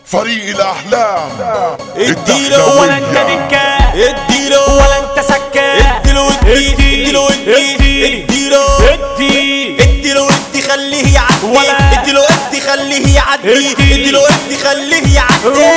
فريق الاحلام اديله ولا انت دكة اديله ولا انت سكة اديله ادي اديله ادي ادي اديله ادي اديله ادي خليه يعدي ولا- اديله ادي خليه يعدي ادي. اديله ادي خليه يعدي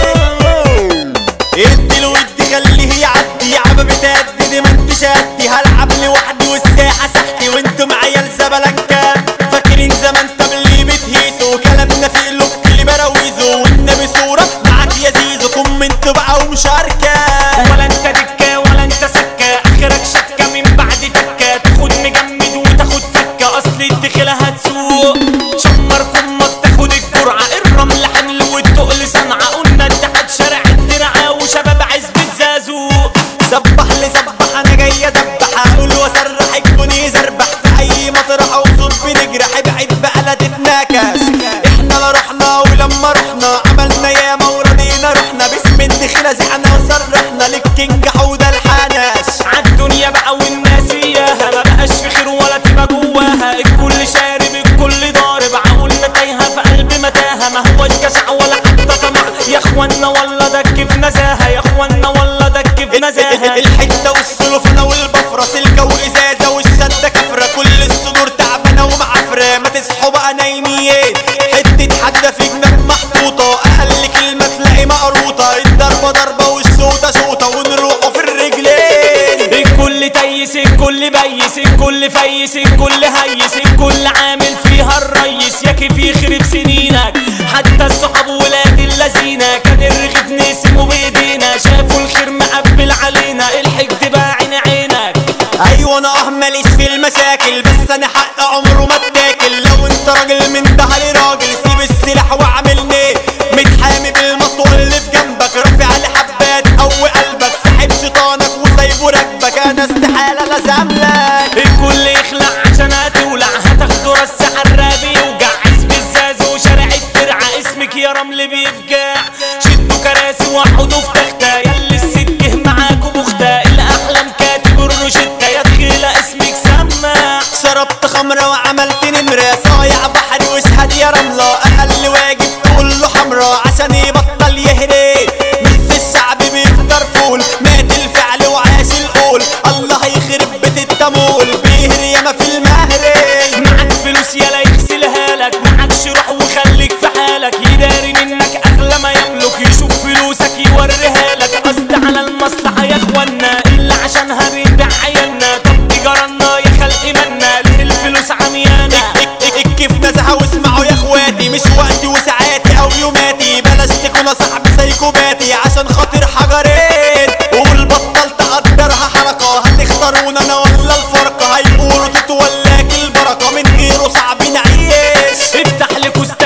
اديله ادي خليه يعدي عبا بتأدي دي ما انت شادي هلعب لوحدي والساحة سحتي وانتم عيال زبلنكة فاكرين زمان طب اللي بتهيسوا كلامنا في قلوب اللي براويزه والنبي صورة معاك يا زيزو كومنت بقى ومشاركة ولا انت دكة ولا انت سكة اخرك شكة من بعد تكة تاخد مجمد وتاخد فكة اصل الدخلة هتسوق شمر كمك تاخد الجرعة الرمل حمل والتقل صنعة قلنا اتحاد شارع الدرعة وشباب عزبة زازوق سبح لي سبح انا جاي ادبح اقول واسرح الكون يزربح في اي مطرح وصوت بنجرح ابعد بقى لا تتناكس احنا لا رحنا ولما رحنا عملنا ياما ورضينا رحنا باسم الدخيلة زعنا وصرحنا للكينج حوده الحناش عالدنيا بقى والناس اياها ما بقاش في خير ولا تبقى جواها الكل شارب الكل ضارب عقولنا تايهه في قلب متاهه ما هوش جشع ولا حتى طمع يا اخوانا والله دك في نزاهه يا اخوانا والله دك في نزاهه الحته والسلوفنه والبفره سلكه وازازه والسده كفره كل الصدور تعبانه ومعفره ما تصحوا بقى نايمين حته حده في جنب محطوطه اقل كلمه تلاقي مقروطه الضربه ضربه والشوطه شوطه ونروحوا في الرجلين الكل تيس الكل بيس الكل فيس الكل هيس الكل عامل فيها الريس ياكي في خرب سنينك حتى الصحاب ولاد اللذينة كان الرغيف نسمه بايدينا شافوا الخير مقبل علينا الحقد بقى عين عينك ايوه انا اه ماليش في المشاكل بس انا حق عمره ما اتاكل لو انت راجل من ده علي راجل سيب السلاح واعملني متحامي بالمطوه اللي في جنبك رافع على حبات قوي قلبك ساحب شيطانك وسايبه راكبك انا استحاله لازم لك الكل يخلع عشان هتولع هتاخدوا راس حرابي يوجع عزب الزاز وشارع الترعة اسمك يا رمل بيفجع شدوا كراسي وقعدوا في تختة ياللي السجه معاكوا بختة الاحلام كاتب الروشتة يا دخيلة اسمك سماع شربت خمرة وعملت نمرة صايع بحر واشهد يا رملة أقل واجب تقول له حمرة عشان يبطل يهري نص الشعب بيفطر فول مات الفعل وعاش القول الله يخرب بيت التمول بيهري ياما في المهري معاك فلوس يلا يغسلها لك معاكش روح وخليك في حالك يداري منك اغلى ما يملك يشوف فلوسك يوريها لك قصد على المصلحة يا اخوانا اللي عشانها بيبيع عيالنا طب جرالنا يا خلق منا ليه الفلوس عميانة كيف نزهة واسمعوا يا اخواتي مش وقتي وساعاتي او يوماتي بلاش تكون صاحبي سايكوباتي عشان خاطر حجرين قول بطل تقدرها حركة هتختارونا انا ولا الفرقة هيقولوا تتولاك البركة من غيره صعب نعيش افتح لكوز 8%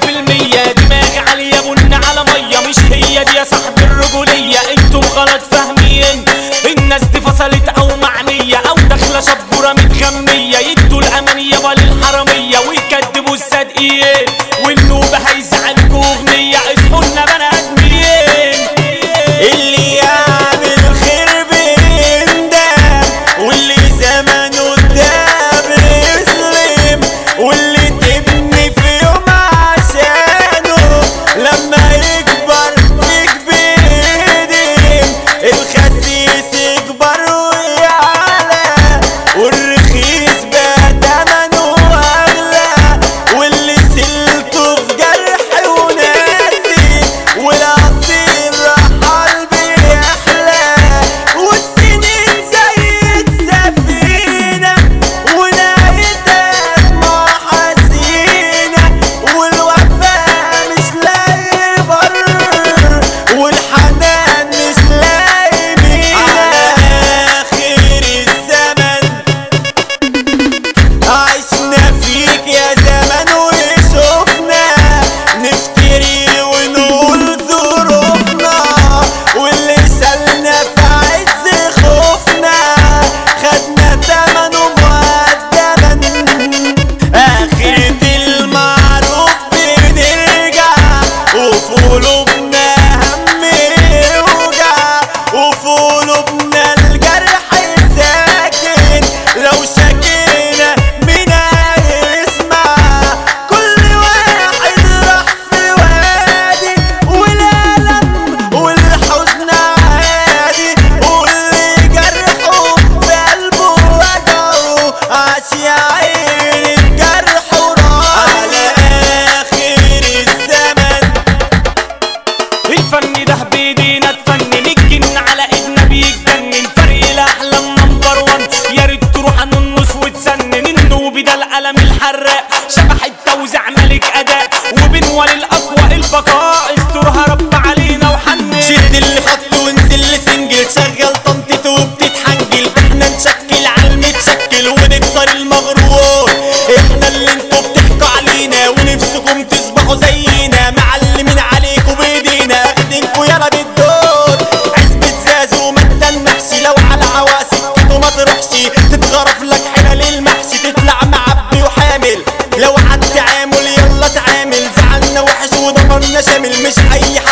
دماغي عالية بن على مية مش هي دي يا صاحب الرجولية انتم غلط فاهمين الناس دي فصلت او معنية او داخلة شبورة متغمية يدوا الامانية وللحرامية ويكدبوا الصادقين والنوبة هيزعلكوا اغنية اسمه لنا بني ادمين اللي يعمل خير بيندم واللي زمنه داب يسلم واللي تبني في يوم عشانه لما يكبر فيك بيدم الخسيس يكبر ويعلى والرخيص بقى تمنه اغلى واللي سلته في جرح وناسي والاصيل رحل بيحلى والسنين زي السفينة ونهايتها دموع حزينة والوفاء مش لاقي بر والحنان مش لاقي مينا على آخر الزمن عشنا فيك يا زمان وشوفنا نفتري ونقول ظروفنا واللي سالنا في عز خوفنا خدنا تمنه مقدما آخرة المعروف بنرجع وفي قلوبنا هم يوجع وفي قلوبنا الجرح ساكن لو شكينا مين هيسمع كل واحد راح في وادي مش اي